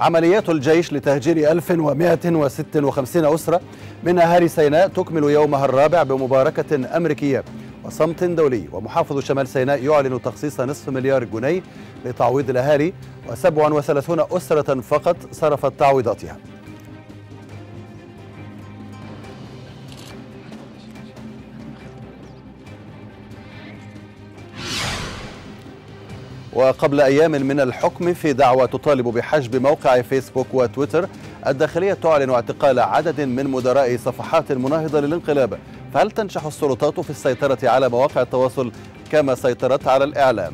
عمليات الجيش لتهجير 1156 أسرة من أهالي سيناء تكمل يومها الرابع بمباركة أمريكية وصمت دولي ومحافظ شمال سيناء يعلن تخصيص نصف مليار جنيه لتعويض الأهالي و37 أسرة فقط صرفت تعويضاتها وقبل أيام من الحكم في دعوى تطالب بحجب موقع فيسبوك وتويتر الداخلية تعلن اعتقال عدد من مدراء صفحات مناهضة للانقلاب فهل تنجح السلطات في السيطرة على مواقع التواصل كما سيطرت على الإعلام؟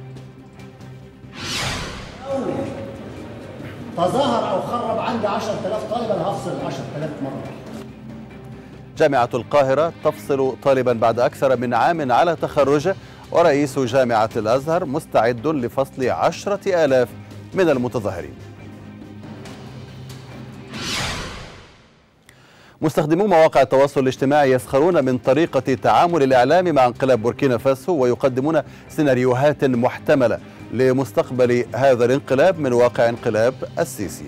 تظاهر أو خرب عندي 10000 طالب أنا هفصل 10000 مرة جامعة القاهرة تفصل طالبا بعد أكثر من عام على تخرجه ورئيس جامعة الأزهر مستعد لفصل عشرة آلاف من المتظاهرين مستخدمو مواقع التواصل الاجتماعي يسخرون من طريقة تعامل الإعلام مع انقلاب بوركينا فاسو ويقدمون سيناريوهات محتملة لمستقبل هذا الانقلاب من واقع انقلاب السيسي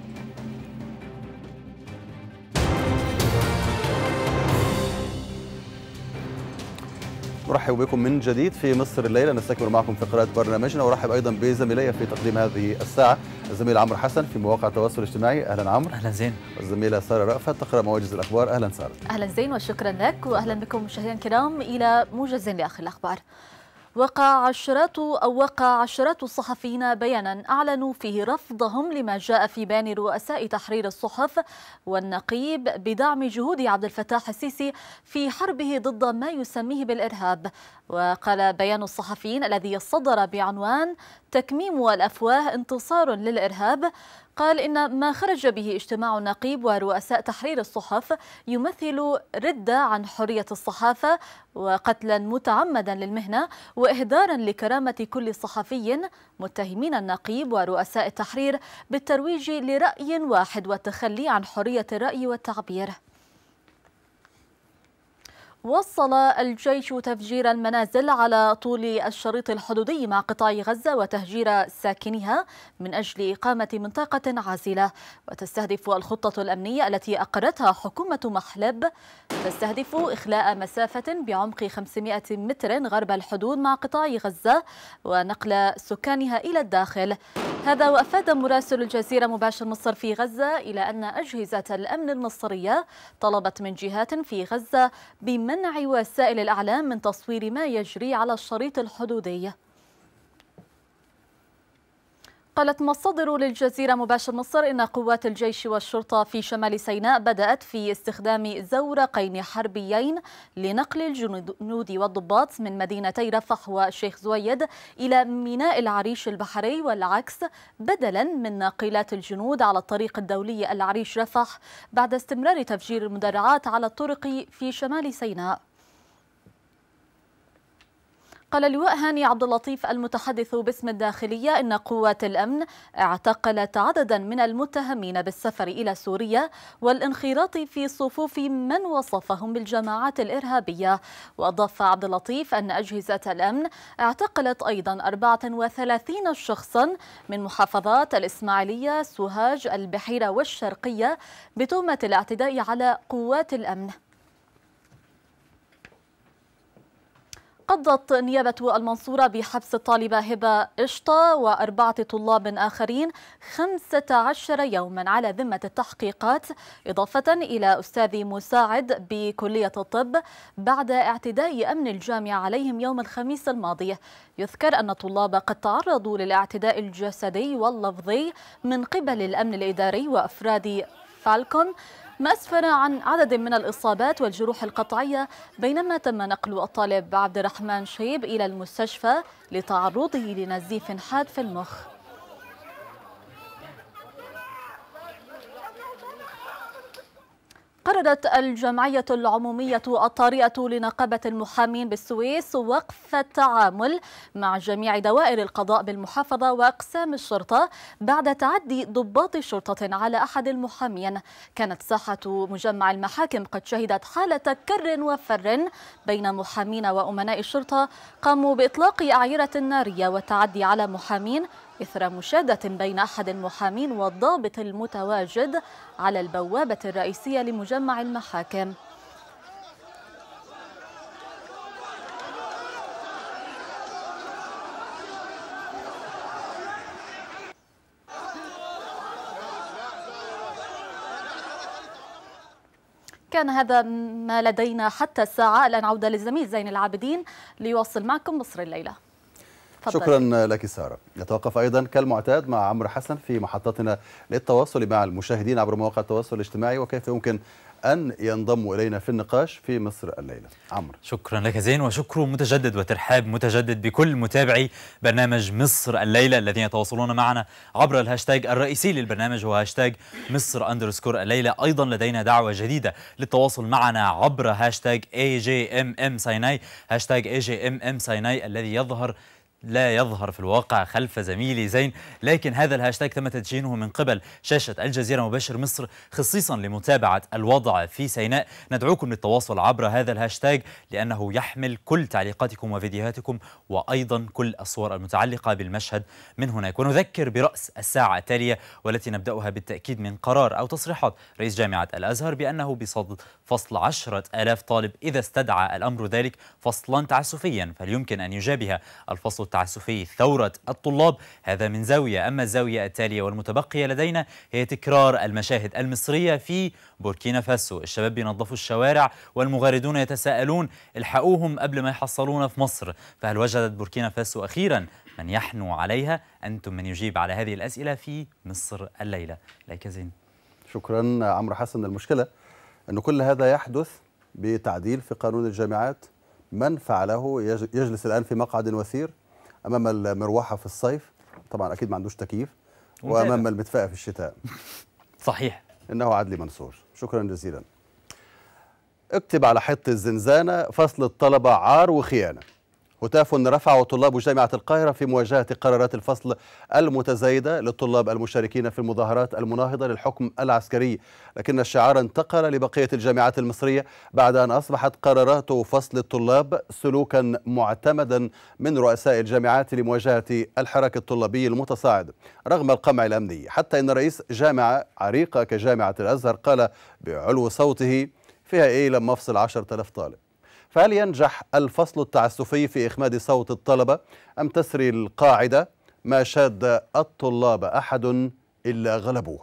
نرحب بكم من جديد في مصر الليلة نستكمل معكم فقرات برنامجنا ورحب أيضا بزميلي في تقديم هذه الساعة الزميل عمرو حسن في مواقع التواصل الاجتماعي أهلا عمرو أهلا زين والزميلة سارة رأفت تقرأ مواجز الأخبار أهلا سارة أهلا زين وشكرا لك وأهلا بكم مشاهدينا الكرام إلى موجز لآخر الأخبار وقع عشرات أو وقع عشرات الصحفيين بيانا أعلنوا فيه رفضهم لما جاء في بيان رؤساء تحرير الصحف والنقيب بدعم جهود عبد الفتاح السيسي في حربه ضد ما يسميه بالإرهاب وقال بيان الصحفيين الذي صدر بعنوان تكميم الأفواه انتصار للإرهاب قال إن ما خرج به اجتماع النقيب ورؤساء تحرير الصحف يمثل ردة عن حرية الصحافة وقتلا متعمدا للمهنة وإهدارا لكرامة كل صحفي متهمين النقيب ورؤساء التحرير بالترويج لرأي واحد والتخلي عن حرية الرأي والتعبير وصل الجيش تفجير المنازل على طول الشريط الحدودي مع قطاع غزة وتهجير ساكنها من أجل إقامة منطقة عازلة وتستهدف الخطة الأمنية التي أقرتها حكومة محلب تستهدف إخلاء مسافة بعمق 500 متر غرب الحدود مع قطاع غزة ونقل سكانها إلى الداخل هذا وأفاد مراسل الجزيرة مباشر مصر في غزة إلى أن أجهزة الأمن المصرية طلبت من جهات في غزة بمنع وسائل الأعلام من تصوير ما يجري على الشريط الحدودي قالت مصادر للجزيرة مباشر مصر إن قوات الجيش والشرطة في شمال سيناء بدأت في استخدام زورقين حربيين لنقل الجنود والضباط من مدينتي رفح والشيخ زويد إلى ميناء العريش البحري والعكس بدلا من ناقلات الجنود على الطريق الدولي العريش رفح بعد استمرار تفجير المدرعات على الطرق في شمال سيناء قال اللواء هاني عبد اللطيف المتحدث باسم الداخلية إن قوات الأمن اعتقلت عددا من المتهمين بالسفر إلى سوريا والانخراط في صفوف من وصفهم بالجماعات الإرهابية وأضاف عبد اللطيف أن أجهزة الأمن اعتقلت أيضا 34 شخصا من محافظات الإسماعيلية سوهاج البحيرة والشرقية بتهمة الاعتداء على قوات الأمن قضت نيابة المنصورة بحبس الطالبة هبة إشطة وأربعة طلاب آخرين 15 يوما على ذمة التحقيقات إضافة إلى أستاذ مساعد بكلية الطب بعد اعتداء أمن الجامعة عليهم يوم الخميس الماضي يذكر أن الطلاب قد تعرضوا للاعتداء الجسدي واللفظي من قبل الأمن الإداري وأفراد فالكون ما أسفر عن عدد من الإصابات والجروح القطعية بينما تم نقل الطالب عبد الرحمن شيب إلى المستشفى لتعرضه لنزيف حاد في المخ قررت الجمعية العمومية الطارئة لنقابة المحامين بالسويس وقف التعامل مع جميع دوائر القضاء بالمحافظة وأقسام الشرطة بعد تعدي ضباط شرطة على أحد المحامين كانت ساحة مجمع المحاكم قد شهدت حالة كر وفر بين محامين وأمناء الشرطة قاموا بإطلاق أعيرة نارية والتعدي على محامين إثر مشادة بين أحد المحامين والضابط المتواجد على البوابة الرئيسية لمجمع المحاكم كان هذا ما لدينا حتى الساعة الآن عودة للزميل زين العابدين ليواصل معكم مصر الليلة فضل. شكرا لك سارة نتوقف أيضا كالمعتاد مع عمرو حسن في محطتنا للتواصل مع المشاهدين عبر مواقع التواصل الاجتماعي وكيف يمكن أن ينضموا إلينا في النقاش في مصر الليلة عمرو شكرا لك زين وشكر متجدد وترحاب متجدد بكل متابعي برنامج مصر الليلة الذين يتواصلون معنا عبر الهاشتاج الرئيسي للبرنامج هو هاشتاج مصر أندرسكور الليلة أيضا لدينا دعوة جديدة للتواصل معنا عبر هاشتاج AJMM سايناي هاشتاج AJMM سايناي الذي يظهر لا يظهر في الواقع خلف زميلي زين لكن هذا الهاشتاج تم تدشينه من قبل شاشة الجزيرة مباشر مصر خصيصا لمتابعة الوضع في سيناء ندعوكم للتواصل عبر هذا الهاشتاج لأنه يحمل كل تعليقاتكم وفيديوهاتكم وأيضا كل الصور المتعلقة بالمشهد من هناك ونذكر برأس الساعة التالية والتي نبدأها بالتأكيد من قرار أو تصريحات رئيس جامعة الأزهر بأنه بصدد فصل عشرة آلاف طالب إذا استدعى الأمر ذلك فصلا تعسفيا فليمكن أن يجابه الفصل التعسفي ثورة الطلاب هذا من زاوية أما الزاوية التالية والمتبقية لدينا هي تكرار المشاهد المصرية في بوركينا فاسو الشباب بينظفوا الشوارع والمغاردون يتساءلون الحقوهم قبل ما يحصلونا في مصر فهل وجدت بوركينا فاسو أخيرا من يحنو عليها أنتم من يجيب على هذه الأسئلة في مصر الليلة لك زين شكرا عمرو حسن المشكلة أن كل هذا يحدث بتعديل في قانون الجامعات من فعله يجلس الآن في مقعد وثير امام المروحه في الصيف طبعا اكيد ما عندوش تكييف وامام المدفأة في الشتاء صحيح انه عدلي منصور شكرا جزيلا اكتب على حيط الزنزانه فصل الطلبه عار وخيانه هتاف رفعه طلاب جامعة القاهرة في مواجهة قرارات الفصل المتزايدة للطلاب المشاركين في المظاهرات المناهضة للحكم العسكري لكن الشعار انتقل لبقية الجامعات المصرية بعد أن أصبحت قرارات فصل الطلاب سلوكا معتمدا من رؤساء الجامعات لمواجهة الحراك الطلابي المتصاعد رغم القمع الأمني حتى أن رئيس جامعة عريقة كجامعة الأزهر قال بعلو صوته فيها إيه لما أفصل 10000 طالب فهل ينجح الفصل التعسفي في إخماد صوت الطلبة أم تسري القاعدة ما شاد الطلاب أحد إلا غلبوه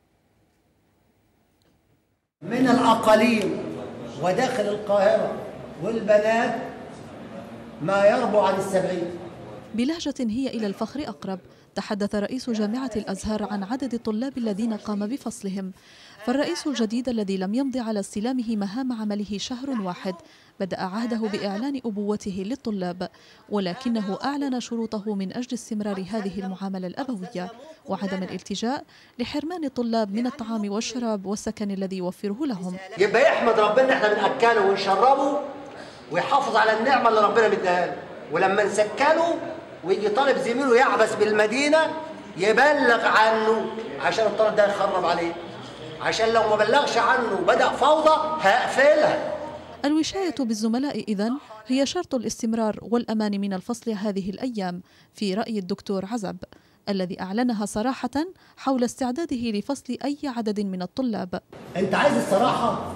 من الأقاليم وداخل القاهرة والبنات ما يربو عن السبعين بلهجة هي إلى الفخر أقرب تحدث رئيس جامعة الأزهر عن عدد الطلاب الذين قام بفصلهم فالرئيس الجديد الذي لم يمض على استلامه مهام عمله شهر واحد بدأ عهده بإعلان أبوته للطلاب ولكنه أعلن شروطه من أجل استمرار هذه المعاملة الأبوية وعدم الالتجاء لحرمان الطلاب من الطعام والشراب والسكن الذي يوفره لهم يبقى يحمد ربنا احنا بنأكله ونشربه ويحافظ على النعمة اللي ربنا مديها له ولما نسكنه ويجي طالب زميله يعبس بالمدينة يبلغ عنه عشان الطالب ده يخرب عليه عشان لو ما بلغش عنه بدأ فوضى هقفلها الوشاية بالزملاء إذن هي شرط الاستمرار والأمان من الفصل هذه الأيام في رأي الدكتور عزب الذي أعلنها صراحة حول استعداده لفصل أي عدد من الطلاب أنت عايز الصراحة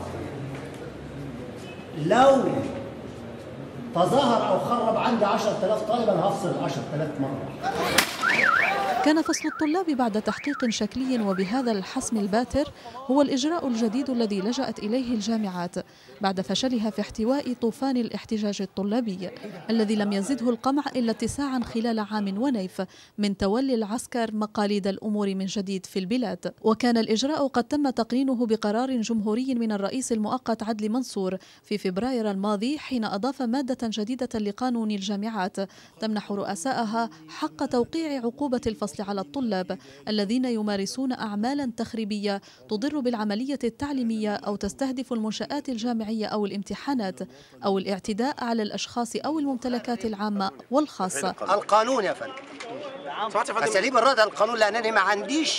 لو تظاهر أو خرب عندي 10000 طالب أنا هفصل 10000 مرة كان فصل الطلاب بعد تحقيق شكلي وبهذا الحسم الباتر هو الإجراء الجديد الذي لجأت إليه الجامعات بعد فشلها في احتواء طوفان الاحتجاج الطلابي الذي لم يزده القمع إلا اتساعا خلال عام ونيف من تولي العسكر مقاليد الأمور من جديد في البلاد وكان الإجراء قد تم تقنينه بقرار جمهوري من الرئيس المؤقت عدلي منصور في فبراير الماضي حين أضاف مادة جديدة لقانون الجامعات تمنح رؤساءها حق توقيع عقوبة الفصل على الطلاب الذين يمارسون أعمالا تخريبية تضر بالعملية التعليمية أو تستهدف المنشآت الجامعية أو الامتحانات أو الاعتداء على الأشخاص أو الممتلكات العامة والخاصة القانون يا فندم أساليب الرد القانون لأنني ما عنديش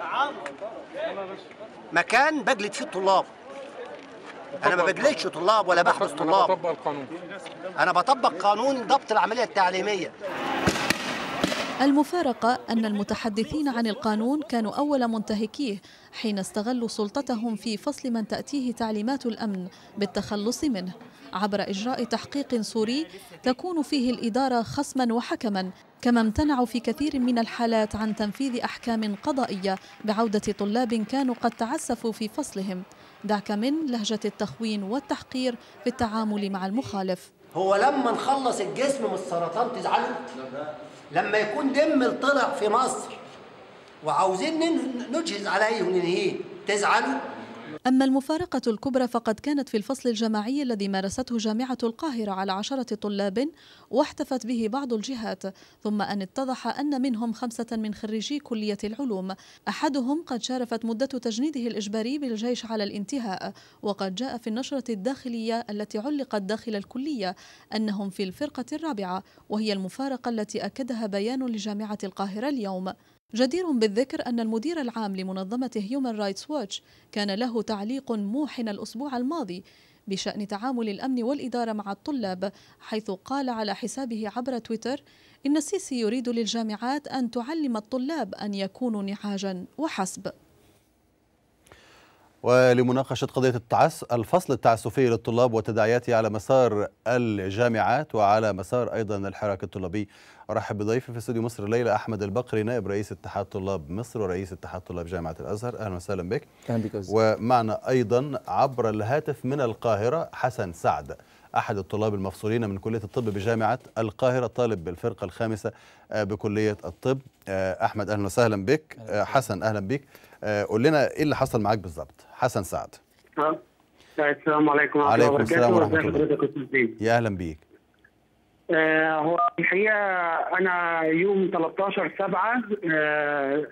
مكان بجلد فيه الطلاب انا ما بجلدش طلاب ولا بحبس طلاب بطبق القانون انا بطبق قانون ضبط العمليه التعليميه المفارقة أن المتحدثين عن القانون كانوا أول منتهكيه حين استغلوا سلطتهم في فصل من تأتيه تعليمات الأمن بالتخلص منه عبر إجراء تحقيق سوري تكون فيه الإدارة خصما وحكما كما امتنعوا في كثير من الحالات عن تنفيذ أحكام قضائية بعودة طلاب كانوا قد تعسفوا في فصلهم دعك من لهجة التخوين والتحقير في التعامل مع المخالف هو لما نخلص الجسم من السرطان تزعلوا لما يكون دم طلع في مصر وعاوزين نن- نجهز عليه وننهيه تزعلوا أما المفارقة الكبرى فقد كانت في الفصل الجماعي الذي مارسته جامعة القاهرة على عشرة طلاب واحتفت به بعض الجهات ثم أن اتضح أن منهم خمسة من خريجي كلية العلوم أحدهم قد شارفت مدة تجنيده الإجباري بالجيش على الانتهاء وقد جاء في النشرة الداخلية التي علقت داخل الكلية أنهم في الفرقة الرابعة وهي المفارقة التي أكدها بيان لجامعة القاهرة اليوم جدير بالذكر أن المدير العام لمنظمة هيومن رايتس واتش كان له تعليق موحن الأسبوع الماضي بشأن تعامل الأمن والإدارة مع الطلاب حيث قال على حسابه عبر تويتر إن السيسي يريد للجامعات أن تعلم الطلاب أن يكونوا نعاجا وحسب ولمناقشة قضية التعس الفصل التعسفي للطلاب وتداعياته على مسار الجامعات وعلى مسار أيضا الحراك الطلابي أرحب بضيفي في استوديو مصر الليلة أحمد البقري نائب رئيس اتحاد طلاب مصر ورئيس اتحاد طلاب جامعة الأزهر أهلا وسهلا بك اهلا بك أستاذ. ومعنا أيضا عبر الهاتف من القاهرة حسن سعد أحد الطلاب المفصولين من كلية الطب بجامعة القاهرة طالب بالفرقة الخامسة آه، بكلية الطب آه، أحمد أهلا وسهلا بك آه، حسن أهلا بك آه، قول لنا إيه اللي حصل معاك بالظبط حسن سعد أه. السلام عليكم ورحمة عليكم الله السلام وبركاته. ورحمة ازي الله. حضرتك يا أستاذ زين؟ يا أهلا بيك آه هو الحقيقة أنا يوم 13 7 آه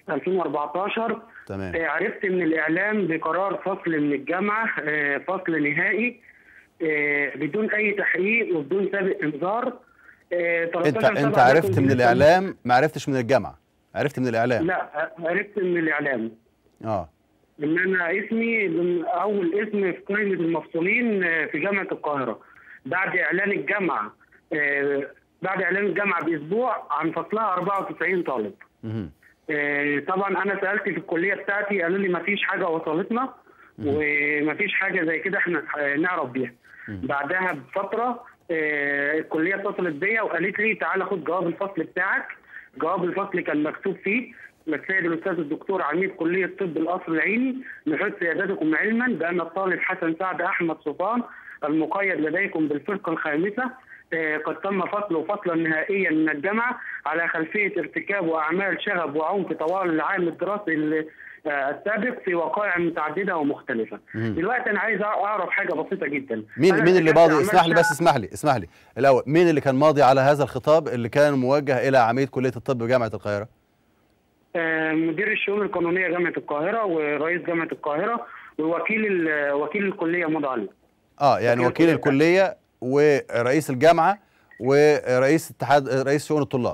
2014 تمام آه عرفت من الإعلام بقرار فصل من الجامعة آه فصل نهائي آه بدون أي تحقيق وبدون سابق إنذار آه 13 انت 7 انت ده عرفت كنت من لسه- الاعلام ما عرفتش من الجامعه عرفت من الاعلام لا عرفت من الإعلام اه ان انا اسمي من اول اسم في قائمه المفصولين آه، في جامعه القاهره بعد اعلان الجامعه آه، بعد اعلان الجامعه باسبوع عن فصلها 94 طالب مهم. آه، طبعا انا سالت في الكليه بتاعتي قالوا لي ما فيش حاجه وصلتنا وما فيش حاجه زي كده احنا آه، نعرف بيها بعدها بفتره آه، الكليه اتصلت بيا وقالت لي تعالى خد جواب الفصل بتاعك جواب الفصل كان مكتوب فيه السيد الاستاذ الدكتور عميد كليه طب القصر العيني نحث سيادتكم علما بان الطالب حسن سعد احمد سلطان المقيد لديكم بالفرقه الخامسه آه، قد تم فصله فصلا نهائيا من الجامعه على خلفيه ارتكاب اعمال شغب وعنف طوال العام الدراسي ال- آه، السابق في وقائع متعدده ومختلفه. دلوقتي انا عايز اعرف حاجه بسيطه جدا. مين أنا مين اللي ارتكبت ماضي أعمال اسمح لي بس شغب- اسمح لي اسمح لي الاول مين اللي كان ماضي على هذا الخطاب اللي كان موجه الى عميد كليه الطب بجامعه القاهره آه، مدير الشؤون القانونيه جامعه القاهره ورئيس جامعه القاهره ووكيل ال- وكيل الكليه مضى علي. اه يعني وكيل وكيل الكلية. الكليه ورئيس الجامعه ورئيس اتحاد رئيس شؤون الطلاب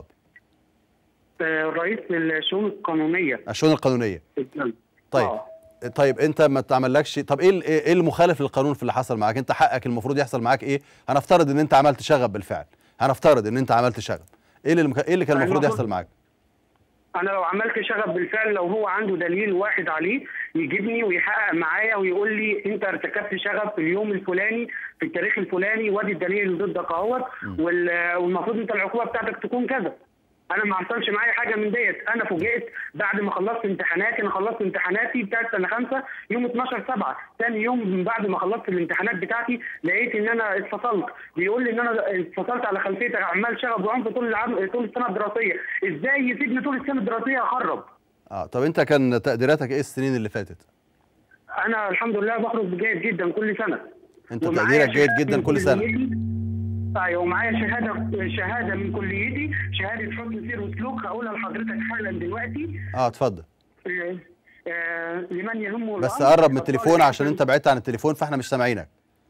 آه، رئيس الشؤون القانونيه الشؤون القانونيه طيب آه. طيب انت ما تعملكش طب ايه ال- ايه المخالف للقانون في اللي حصل معاك انت حقك المفروض يحصل معاك ايه هنفترض ان انت عملت شغب بالفعل هنفترض ان انت عملت شغب ايه اللي المك... ايه اللي كان المفروض المفروض- يحصل معاك انا لو عملت شغب بالفعل لو هو عنده دليل واحد عليه يجيبني ويحقق معايا ويقول لي انت ارتكبت شغب في اليوم الفلاني في التاريخ الفلاني وادي الدليل اللي ضدك اهوت وال- والمفروض انت العقوبه بتاعتك تكون كذا انا ما حصلش معايا حاجه من ديت انا فوجئت بعد ما خلصت امتحاناتي انا خلصت امتحاناتي بتاعت سنه خمسه يوم 12 7 ثاني يوم من بعد ما خلصت الامتحانات بتاعتي لقيت ان انا اتفصلت بيقول لي ان انا اتفصلت على خلفيه اعمال شغب وعنف طول العام طول السنه الدراسيه ازاي يسيبني طول السنه الدراسيه اخرب اه طب انت كان تقديراتك ايه السنين اللي فاتت انا الحمد لله بخرج بجيد جدا كل سنه انت ومعايا تقديرك جيد شهادة جدا من كل سنه كليتي. ايوه ومعايا شهاده شهاده من كليتي شهاده حسن سير وسلوك هقولها لحضرتك حالا دلوقتي اه اتفضل آه، آه، لمن يهمه بس الأمر. قرب من التليفون عشان انت بعدت عن التليفون فاحنا مش سامعينك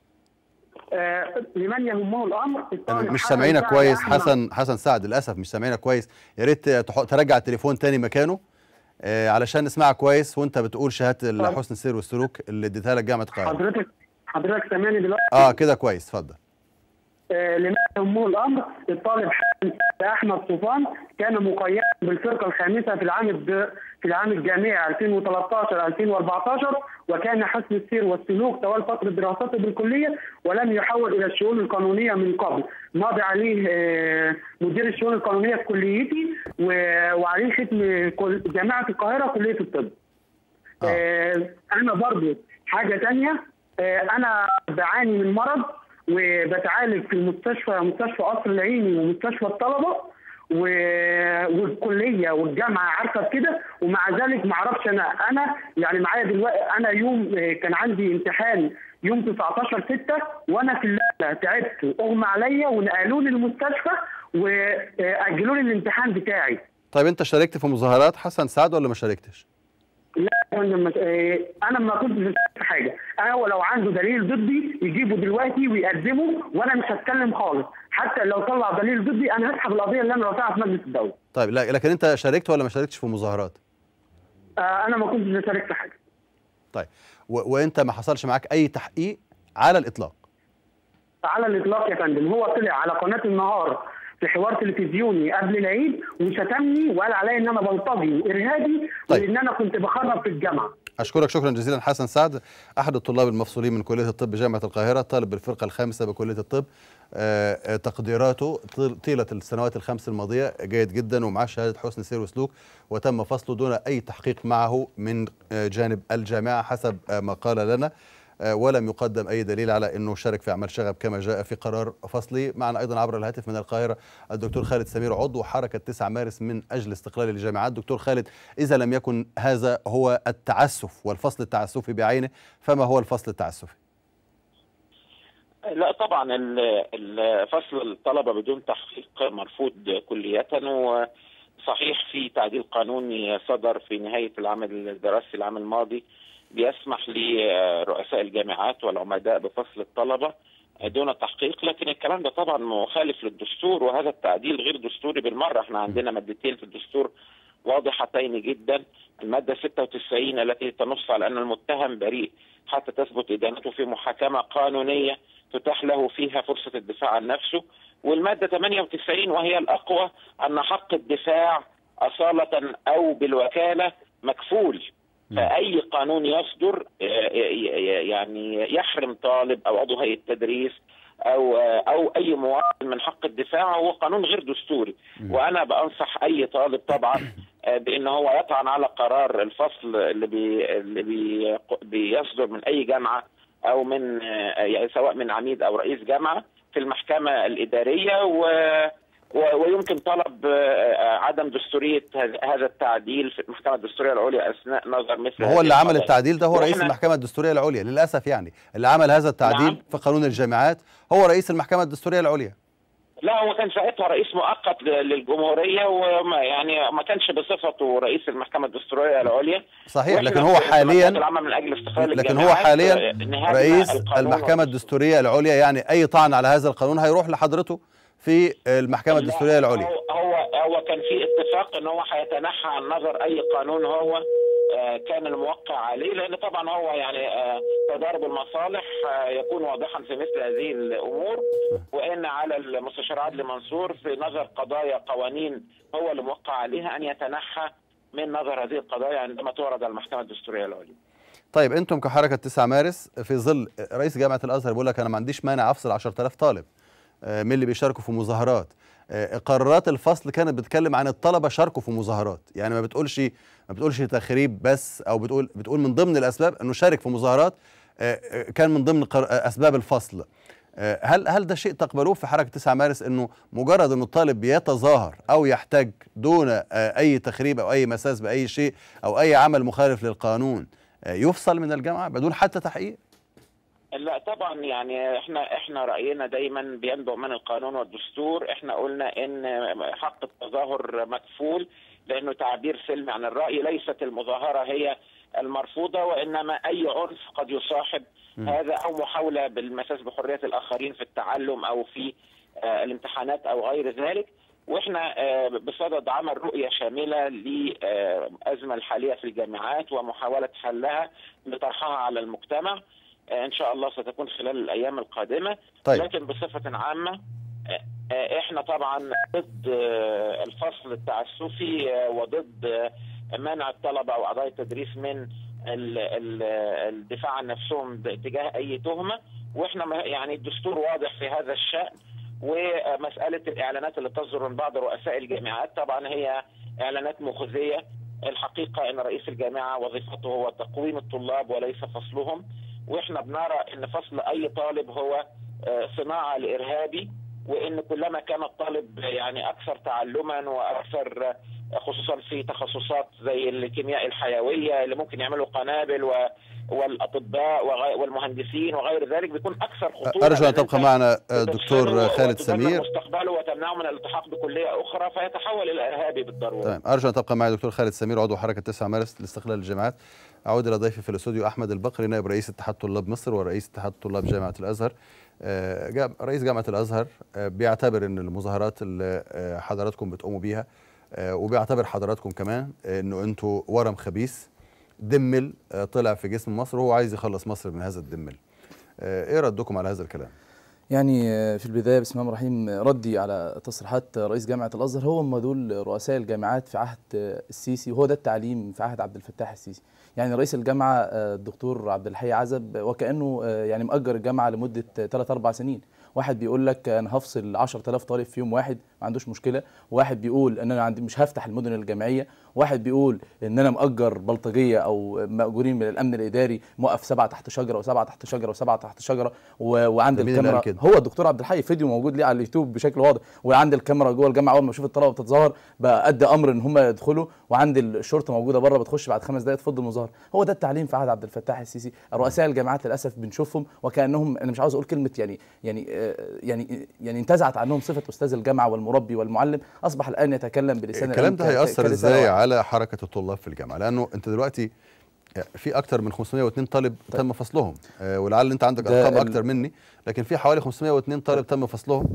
آه، لمن يهمه الامر الطالب مش حسن سامعينك سعد كويس أحمد. حسن حسن سعد للاسف مش سامعينك كويس يا ريت تح- ترجع التليفون تاني مكانه آه علشان نسمعك كويس وانت بتقول شهاده حسن السير والسلوك اللي اديتها لك جامعه القاهره حضرتك حضرتك سامعني دلوقتي اه كده كويس اتفضل آه، لما يهمه الامر الطالب حسن احمد طوفان كان مقيدا بالفرقه الخامسه في العام الد- في العام الجامعي 2013 2014 وكان حسن السير والسلوك طوال فتره دراسته بالكليه ولم يحول الى الشؤون القانونيه من قبل ماضي عليه آه، مدير الشؤون القانونيه في كليتي و- وعليه ختم كل- جامعه القاهره كليه الطب آه. آه، انا برضو حاجه تانية آه، انا بعاني من مرض وبتعالج في المستشفى مستشفى قصر العيني ومستشفى الطلبه و... والكليه والجامعه عارفه بكده ومع ذلك ما اعرفش انا انا يعني معايا دلوقتي انا يوم آه، كان عندي امتحان يوم 19 6 وانا في الليله تعبت واغمى عليا ونقلوني المستشفى واجلوا لي الامتحان بتاعي طيب انت شاركت في مظاهرات حسن سعد ولا ما شاركتش لا يا فندم، آه، انا ما كنتش في حاجه انا هو لو عنده دليل ضدي يجيبه دلوقتي ويقدمه وانا مش هتكلم خالص حتى لو طلع دليل ضدي انا هسحب القضيه اللي انا رافعها في مجلس الدوله طيب لا لكن انت شاركت ولا ما شاركتش في مظاهرات آه، انا ما كنتش بشارك في حاجه طيب و... وانت ما حصلش معاك اي تحقيق على الاطلاق على الاطلاق يا فندم هو طلع على قناه النهار في حوار تلفزيوني قبل العيد وشتمني وقال عليا ان انا بلطجي وارهابي طيب. وان انا كنت بخرب في الجامعه أشكرك شكرا جزيلا حسن سعد أحد الطلاب المفصولين من كلية الطب جامعة القاهرة طالب بالفرقة الخامسة بكلية الطب آه، آه، تقديراته طيل- طيلة السنوات الخمس الماضية جيد جدا ومعاه شهادة حسن سير وسلوك وتم فصله دون أي تحقيق معه من آه، جانب الجامعة حسب آه، ما قال لنا آه، ولم يقدم أي دليل على أنه شارك في أعمال شغب كما جاء في قرار فصلي معنا أيضا عبر الهاتف من القاهرة الدكتور خالد سمير عضو حركة 9 مارس من أجل استقلال الجامعات دكتور خالد إذا لم يكن هذا هو التعسف والفصل التعسفي بعينه فما هو الفصل التعسفي؟ لا طبعا ال- ال- فصل الطلبه بدون تحقيق مرفوض كلية وصحيح في تعديل قانوني صدر في نهايه العام الدراسي العام الماضي بيسمح لرؤساء الجامعات والعمداء بفصل الطلبه دون تحقيق لكن الكلام ده طبعا مخالف للدستور وهذا التعديل غير دستوري بالمره احنا عندنا مادتين في الدستور واضحتين جدا الماده 96 التي تنص على ان المتهم بريء حتى تثبت ادانته في محاكمه قانونيه تتاح له فيها فرصه الدفاع عن نفسه والماده 98 وهي الاقوى ان حق الدفاع اصاله او بالوكاله مكفول فاي قانون يصدر آه، يعني يحرم طالب او عضو هيئه تدريس او او اي مواطن من حق الدفاع هو قانون غير دستوري وانا بنصح اي طالب طبعا آه، بان هو يطعن على قرار الفصل اللي بي اللي بي بيصدر من اي جامعه او من آه، يعني سواء من عميد او رئيس جامعه في المحكمه الاداريه و و- ويمكن طلب آه، عدم دستوريه هذ- هذا التعديل في المحكمه الدستوريه العليا اثناء نظر مثل وهو هذه اللي عمل القضايا. التعديل ده هو رئيس وإحنا- المحكمة الدستورية العليا للأسف يعني اللي عمل هذا التعديل نعم. في قانون الجامعات هو رئيس المحكمة الدستورية العليا لا هو كان ساعتها رئيس مؤقت ل- للجمهوريه وما يعني ما كانش بصفته رئيس المحكمه الدستوريه العليا صحيح وإحنا لكن هو في الجمعيات حاليا العامة من اجل استقلال لكن هو الجامعات، حاليا آه، نهاية رئيس القانون المحكمة والدستور. الدستورية العليا يعني أي طعن على هذا القانون هيروح لحضرته في المحكمة لا، الدستورية العليا هو هو هو كان في اتفاق ان هو هيتنحى عن نظر اي قانون هو آه، كان الموقع عليه لان طبعا هو يعني آه، تضارب المصالح آه، يكون واضحا في مثل هذه الامور وان على المستشار عدلي منصور في نظر قضايا قوانين هو اللي موقع عليها ان يتنحى من نظر هذه القضايا عندما تعرض على المحكمه الدستوريه العليا. طيب انتم كحركه 9 مارس في ظل رئيس جامعه الازهر بيقول لك انا ما عنديش مانع افصل 10000 طالب آه، من اللي بيشاركوا في مظاهرات آه، قرارات الفصل كانت بتتكلم عن الطلبه شاركوا في مظاهرات يعني ما بتقولش ما بتقولش تخريب بس او بتقول بتقول من ضمن الاسباب انه شارك في مظاهرات آه، آه، كان من ضمن قر- آه، اسباب الفصل آه، هل هل ده شيء تقبلوه في حركه 9 مارس انه مجرد انه الطالب بيتظاهر او يحتج دون آه، اي تخريب او اي مساس باي شيء او اي عمل مخالف للقانون آه، يفصل من الجامعه بدون حتى تحقيق لا طبعا يعني احنا احنا راينا دايما بينبع من القانون والدستور احنا قلنا ان حق التظاهر مكفول لانه تعبير سلمي عن الراي ليست المظاهره هي المرفوضه وانما اي عنف قد يصاحب هذا او محاوله بالمساس بحريه الاخرين في التعلم او في آه، الامتحانات او غير ذلك واحنا آه، بصدد عمل رؤيه شامله للازمه الحاليه في الجامعات ومحاوله حلها بطرحها على المجتمع آه، ان شاء الله ستكون خلال الايام القادمه طيب. لكن بصفه عامه آه، آه، احنا طبعا ضد آه، الفصل التعسفي آه، وضد آه، منع الطلبه او اعضاء التدريس من ال- ال- الدفاع عن نفسهم تجاه اي تهمه واحنا ما- يعني الدستور واضح في هذا الشان ومساله الاعلانات اللي تصدر من بعض رؤساء الجامعات طبعا هي اعلانات مخزيه الحقيقه ان رئيس الجامعه وظيفته هو تقويم الطلاب وليس فصلهم واحنا بنرى ان فصل اي طالب هو آه، صناعه لارهابي وان كلما كان الطالب يعني اكثر تعلما واكثر آه، خصوصا في تخصصات زي الكيمياء الحيويه اللي ممكن يعملوا قنابل و والاطباء وغي- والمهندسين وغير ذلك بيكون اكثر خطوره ارجو ان لأن تبقى أنت معنا آه، تدخله دكتور خالد وتدمر سمير مستقبله وتمنعه من الالتحاق بكليه اخرى فيتحول الى ارهابي بالضروره تمام ارجو ان تبقى معي دكتور خالد سمير عضو حركه 9 مارس لاستقلال الجامعات اعود الى ضيفي في الاستوديو احمد البقري نائب رئيس اتحاد طلاب مصر ورئيس اتحاد طلاب جامعه الازهر آه، جا- رئيس جامعه الازهر آه، بيعتبر ان المظاهرات اللي آه، حضراتكم بتقوموا بيها آه، وبيعتبر حضراتكم كمان آه، انه انتوا ورم خبيث دمل آه، طلع في جسم مصر وهو عايز يخلص مصر من هذا الدمل آه، ايه ردكم على هذا الكلام يعني آه، في البدايه بسم الله الرحمن الرحيم آه، ردي على تصريحات آه، رئيس جامعه الازهر هو هم دول رؤساء الجامعات في عهد آه، السيسي وهو ده التعليم في عهد عبد الفتاح السيسي يعني رئيس الجامعه آه، الدكتور عبد الحي عزب آه، وكانه آه، يعني مأجر الجامعه لمده 3 4 سنين واحد بيقول لك انا هفصل 10000 طالب في يوم واحد ما عندوش مشكله واحد بيقول ان انا عندي مش هفتح المدن الجامعيه واحد بيقول ان انا مأجر بلطجيه او مأجورين من الامن الاداري موقف سبعه تحت شجره وسبعه تحت شجره وسبعه تحت شجره و... وعند ده مين اللي الكاميرا قال كده؟ هو الدكتور عبد الحي فيديو موجود ليه على اليوتيوب بشكل واضح وعند الكاميرا جوه الجامعه اول ما اشوف الطلبه بتتظاهر بأدي امر ان هم يدخلوا وعند الشرطه موجوده بره بتخش بعد خمس دقائق تفض المظاهره هو ده التعليم في عهد عبد الفتاح السيسي رؤساء الجامعات للاسف بنشوفهم وكانهم انا مش عاوز اقول كلمه يعني يعني آه، يعني يعني انتزعت عنهم صفه استاذ الجامعه والمربي والمعلم اصبح الان يتكلم بلسان الكلام ده الأم ك- هيأثر كلسان ازاي واحد. على حركه الطلاب في الجامعه لانه انت دلوقتي في اكتر من 502 طالب طيب. تم فصلهم آه، ولعل انت عندك ده ارقام ال- اكتر مني لكن في حوالي 502 طالب تم فصلهم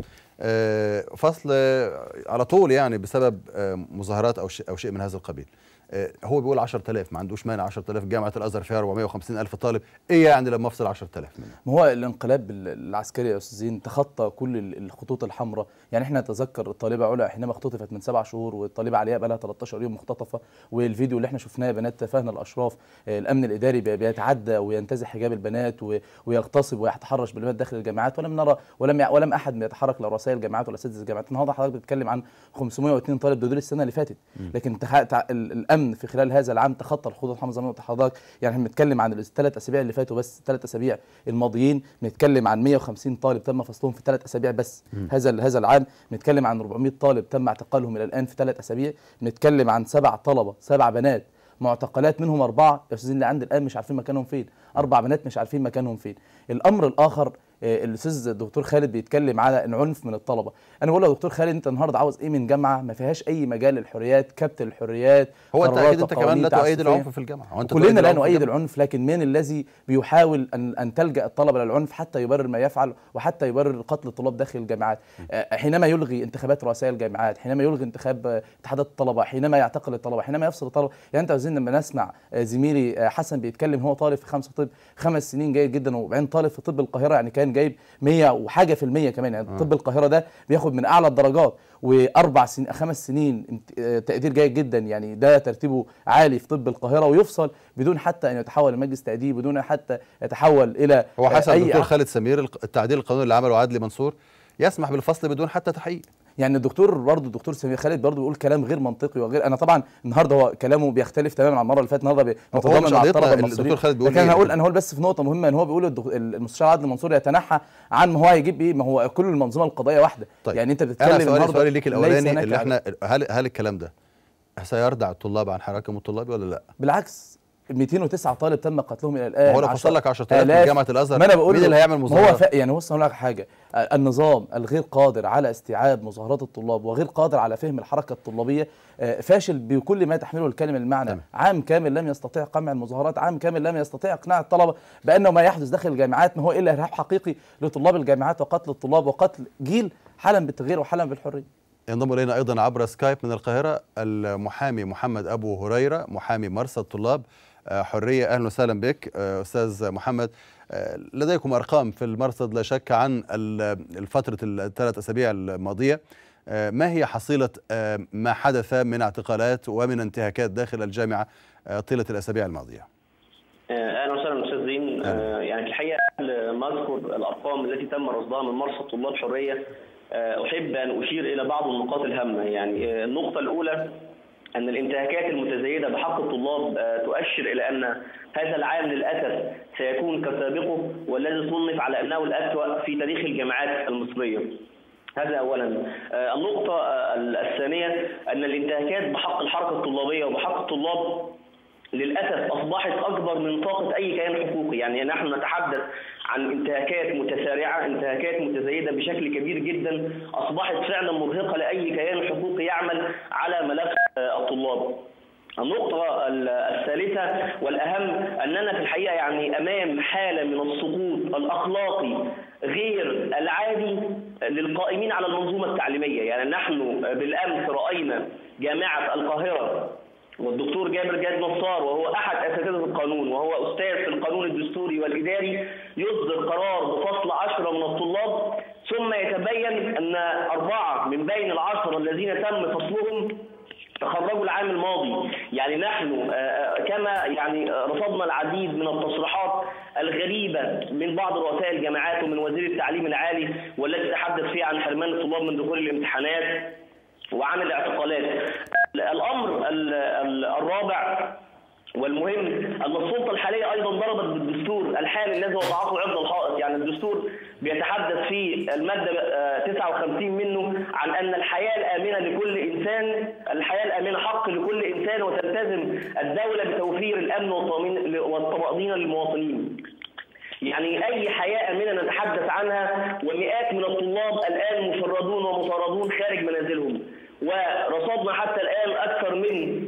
آه، فصل آه، على طول يعني بسبب آه، مظاهرات او شيء او شيء من هذا القبيل آه، هو بيقول 10000 ما عندوش مانع 10000 جامعه الازهر فيها 450 الف طالب ايه يعني لما افصل 10000 منهم ما هو الانقلاب ال- العسكري يا استاذ زين تخطى كل ال- الخطوط الحمراء يعني احنا نتذكر الطالبه علا حينما اختطفت من سبع شهور والطالبه علياء بقى لها 13 يوم مختطفه والفيديو اللي احنا شفناه يا بنات تفاهنا الاشراف آه، الامن الاداري بي- بيتعدى وينتزع حجاب البنات و- ويغتصب ويتحرش بالبنات داخل الجامعات ولم نرى ولم يع- ولم احد يتحرك لرؤساء الجامعات ولا اساتذه الجامعات النهارده حضرتك بتتكلم عن 502 طالب ده دول السنه اللي فاتت لكن تخ... تع... ال- الامن في خلال هذا العام تخطى الخطوط الحمراء زي ما قلت لحضرتك يعني احنا بنتكلم عن الثلاث اسابيع اللي فاتوا بس الثلاث اسابيع الماضيين بنتكلم عن 150 طالب تم فصلهم في ثلاث اسابيع بس هذا ال- هذا العام بنتكلم عن 400 طالب تم اعتقالهم الى الان في ثلاث اسابيع بنتكلم عن سبع طلبه سبع بنات معتقلات منهم اربعه يا استاذين اللي عند الان مش عارفين مكانهم فين اربع بنات مش عارفين مكانهم فين الامر الاخر آه، الاستاذ الدكتور خالد بيتكلم على العنف من الطلبه انا بقول له يا دكتور خالد انت النهارده عاوز ايه من جامعه ما فيهاش اي مجال للحريات كبت الحريات هو انت قرارات اكيد انت كمان وقوانين لا تؤيد تعسفية. العنف في الجامعه هو انت تؤيد كلنا لا العنف في نؤيد الجامعة؟ العنف لكن من الذي بيحاول ان ان تلجا الطلبه للعنف حتى يبرر ما يفعل وحتى يبرر قتل الطلاب داخل الجامعات آه، حينما يلغي انتخابات رؤساء الجامعات حينما يلغي انتخاب آه، اتحادات الطلبه حينما يعتقل الطلبه حينما يفصل الطلبه يعني انت عايزين لما نسمع آه، زميلي آه، حسن بيتكلم هو طالب في خمسه طب خمس سنين جيد جدا وبعدين طالب في طب القاهره يعني كان جايب 100 وحاجه في المية كمان يعني طب القاهره ده بياخد من اعلى الدرجات واربع سنين خمس سنين امت- آه، تقدير جيد جدا يعني ده ترتيبه عالي في طب القاهره ويفصل بدون حتى ان يتحول لمجلس تاديب بدون حتى يتحول الى هو آه، حسب أي الدكتور أح- خالد سمير الق- التعديل القانوني اللي عمله عدلي منصور يسمح بالفصل بدون حتى تحقيق يعني الدكتور برضه الدكتور سمير خالد برضه بيقول كلام غير منطقي وغير انا طبعا النهارده هو كلامه بيختلف تماما عن المره اللي فاتت النهارده هو بيتضامن مش مع قضيتنا، الطلبه الدكتور المصريين خالد بيقول لكن إيه؟ انا هقول انا هقول بس في نقطه مهمه ان هو بيقول الدك- المستشار عادل منصور يتنحى عن ما هو هيجيب ايه ما هو كل المنظومه القضائيه واحده طيب يعني انت بتتكلم انا سؤالي النهارده سؤالي ليك ليس الاولاني هناك اللي عدل. احنا هل هل الكلام ده سيردع الطلاب عن حراكهم الطلابي ولا لا؟ بالعكس 209 طالب تم قتلهم الى الان هو لو عشر فصل لك 10000 من آلاف. جامعه الازهر ما انا بقول مين له- اللي هيعمل ما هو مظاهرات؟ ف... يعني بص اقول لك حاجه آه، النظام الغير قادر على استيعاب مظاهرات الطلاب وغير قادر على فهم الحركه الطلابيه آه، فاشل بكل ما تحمله الكلمه المعنى تمام. عام كامل لم يستطيع قمع المظاهرات عام كامل لم يستطيع اقناع الطلبه بانه ما يحدث داخل الجامعات ما هو الا ارهاب حقيقي لطلاب الجامعات وقتل الطلاب وقتل جيل حلم بالتغيير وحلم بالحريه ينضم الينا ايضا عبر سكايب من القاهره المحامي محمد ابو هريره محامي مرصد طلاب آه، حريه اهلا وسهلا بك آه، استاذ محمد آه، لديكم أرقام في المرصد لا شك عن ال- الفترة الثلاث أسابيع الماضية آه، ما هي حصيلة آه، ما حدث من اعتقالات ومن انتهاكات داخل الجامعة آه، طيلة الأسابيع الماضية آه، اهلا وسهلا استاذ زين آه، يعني في الحقيقه قبل ما اذكر الارقام التي تم رصدها من مرصد طلاب حريه آه، احب ان اشير الى بعض النقاط الهامه يعني آه، النقطه الاولى ان الانتهاكات المتزايده بحق الطلاب آه، تؤشر الى ان هذا العام للاسف سيكون كسابقه والذي صنف على انه الاسوا في تاريخ الجامعات المصريه. هذا اولا آه، النقطه آه، الثانيه ان الانتهاكات بحق الحركه الطلابيه وبحق الطلاب للاسف اصبحت اكبر من طاقه اي كيان حقوقي يعني نحن نتحدث عن انتهاكات متسارعه انتهاكات متزايده بشكل كبير جدا اصبحت فعلا مرهقه لاي كيان حقوقي يعمل على ملف آه، الطلاب النقطة ال- الثالثة والأهم أننا في الحقيقة يعني أمام حالة من السقوط الأخلاقي غير العادي للقائمين على المنظومة التعليمية يعني نحن بالأمس رأينا جامعة القاهرة والدكتور جابر جاد نصار وهو احد اساتذه القانون وهو استاذ في القانون الدستوري والاداري يصدر قرار بفصل عشرة من الطلاب ثم يتبين ان اربعه من بين العشره الذين تم فصلهم تخرجوا العام الماضي يعني نحن آه، آه، كما يعني آه، رصدنا العديد من التصريحات الغريبة من بعض رؤساء الجامعات ومن وزير التعليم العالي والتي تحدث فيها عن حرمان الطلاب من دخول الامتحانات وعن الاعتقالات الامر ال- ال- الرابع والمهم ان السلطه الحاليه ايضا ضربت بالدستور الحالي الذي وضعته عرض الحائط يعني الدستور بيتحدث في الماده آه، 59 منه عن ان الحياه الامنه لكل انسان الحياه الامنه حق لكل انسان وتلتزم الدوله بتوفير الامن والطمأنينة- والطمانينه للمواطنين يعني اي حياه امنه نتحدث عنها ومئات من الطلاب الان مشردون ومطاردون خارج منازلهم ورصدنا حتى الان اكثر من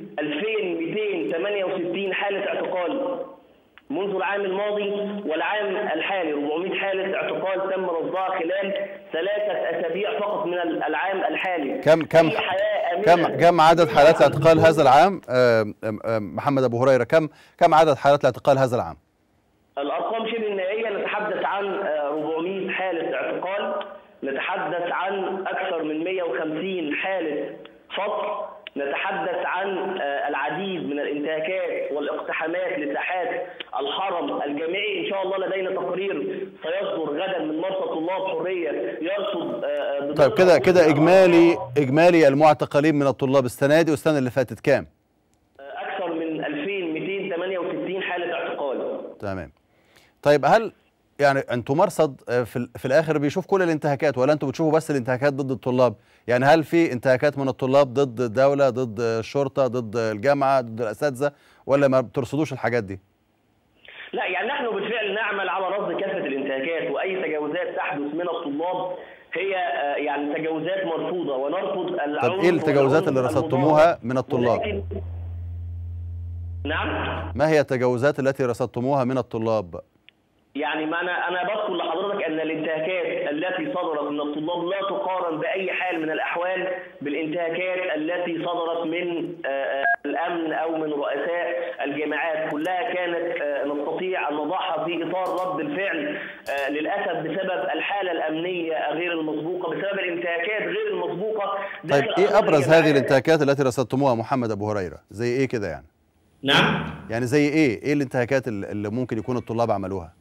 2268 حاله اعتقال منذ العام الماضي والعام الحالي 400 حاله اعتقال تم رصدها خلال ثلاثه اسابيع فقط من العام الحالي كم كم أي حياة آمنة كم كم عدد حالات الاعتقال هذا العام آه، آه، محمد أبو هريرة كم كم عدد حالات الاعتقال هذا العام الارقام شبه النهائيه نتحدث عن آه، 400 حاله اعتقال نتحدث عن اكثر من 150 حاله فصل نتحدث عن آه، العديد من الانتهاكات والاقتحامات لساحات الحرم الجامعي ان شاء الله لدينا تقرير سيصدر غدا من مرصد طلاب حريه يرصد آه، بدقة طيب كده كده كل إجمالي الأرقام. إجمالي المعتقلين من الطلاب السنة دي والسنة اللي فاتت كام اكثر من 2268 حاله اعتقال تمام طيب هل يعني انتوا مرصد آه، في, ال- في الاخر بيشوف كل الانتهاكات ولا انتوا بتشوفوا بس الانتهاكات ضد الطلاب يعني هل في انتهاكات من الطلاب ضد الدولة ضد الشرطة ضد الجامعة ضد الأساتذة ولا ما بترصدوش الحاجات دي لا يعني نحن بالفعل نعمل على رصد كافة الانتهاكات وأي تجاوزات تحدث من الطلاب هي آه، يعني تجاوزات مرفوضة ونرفض طب العنف ايه التجاوزات اللي والعنف رصدتموها المضاد. من الطلاب ولكن- نعم ما هي التجاوزات التي رصدتموها من الطلاب يعني ما انا انا بذكر لحضرتك ان الانتهاكات التي صدرت من الطلاب لا تقارن باي حال من الاحوال بالانتهاكات التي صدرت من آه، آه، الامن او من رؤساء الجامعات كلها كانت آه، نستطيع ان نضعها في اطار رد الفعل آه، للاسف بسبب الحاله الامنيه غير المسبوقه بسبب الانتهاكات غير المسبوقه طيب داخل ايه أسوار ابرز هذه الجامعات. الانتهاكات التي رصدتموها محمد ابو هريرة زي ايه كده يعني نعم يعني زي ايه ايه الانتهاكات اللي اللي ممكن يكون الطلاب عملوها